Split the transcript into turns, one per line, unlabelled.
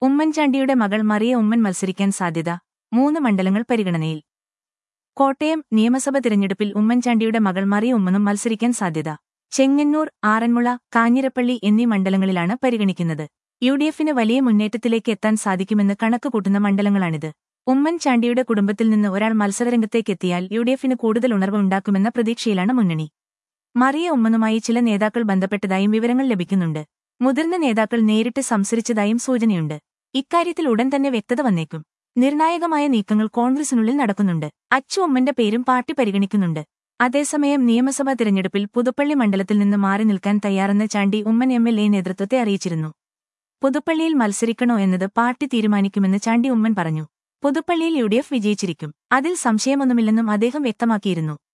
ഉമ്മൻചാണ്ടിയുടെ മകൾ മറിയ ഉമ്മൻ മത്സരിക്കാൻ സാധ്യത മൂന്ന് മണ്ഡലങ്ങൾ പരിഗണനയിൽ കോട്ടയം നിയമസഭ തിരഞ്ഞെടുപ്പിൽ ഉമ്മൻചാണ്ടിയുടെ മകൾ മറിയ ഉമ്മനും മത്സരിക്കാൻ സാധ്യത ചെങ്ങന്നൂർ ആറന്മുള കാഞ്ഞിരപ്പള്ളി എന്നീ മണ്ഡലങ്ങളിലാണ് പരിഗണിക്കുന്നത് യു ഡി എഫിന് വലിയ മുന്നേറ്റത്തിലേക്ക് എത്താൻ സാധിക്കുമെന്ന് കണക്കുകൂട്ടുന്ന മണ്ഡലങ്ങളാണിത് ഉമ്മൻചാണ്ടിയുടെ കുടുംബത്തിൽ നിന്ന് ഒരാൾ മത്സരരംഗത്തേക്കെത്തിയാൽ യു ഡി എഫിന് കൂടുതൽ ഉണർവ് ഉണ്ടാക്കുമെന്ന പ്രതീക്ഷയിലാണ് മുന്നണി മറിയ ഉമ്മനുമായി ചില നേതാക്കൾ ബന്ധപ്പെട്ടതായും വിവരങ്ങൾ ലഭിക്കുന്നുണ്ട് മുതിർന്ന നേതാക്കൾ നേരിട്ട് സംസരിച്ചതായും സൂചനയുണ്ട് ഇക്കാര്യത്തിൽ ഉടൻ തന്നെ വ്യക്തത വന്നേക്കും നിർണായകമായ നീക്കങ്ങൾ കോൺഗ്രസിനുള്ളിൽ നടക്കുന്നുണ്ട് അച്ചു ഉമ്മന്റെ പേരും പാർട്ടി പരിഗണിക്കുന്നുണ്ട് അതേസമയം നിയമസഭാ തിരഞ്ഞെടുപ്പിൽ പുതുപ്പള്ളി മണ്ഡലത്തിൽ നിന്ന് മാറി നിൽക്കാൻ തയ്യാറെന്ന് Chandy Oommen M L A നേതൃത്വത്തെ അറിയിച്ചിരുന്നു പുതുപ്പള്ളിയിൽ മത്സരിക്കണോ എന്നത് പാർട്ടി തീരുമാനിക്കുമെന്ന് ചാണ്ടി ഉമ്മൻ പറഞ്ഞു പുതുപ്പള്ളിയിൽ യു ഡി എഫ് വിജയിച്ചിരിക്കും അതിൽ സംശയമൊന്നുമില്ലെന്നും അദ്ദേഹം വ്യക്തമാക്കിയിരുന്നു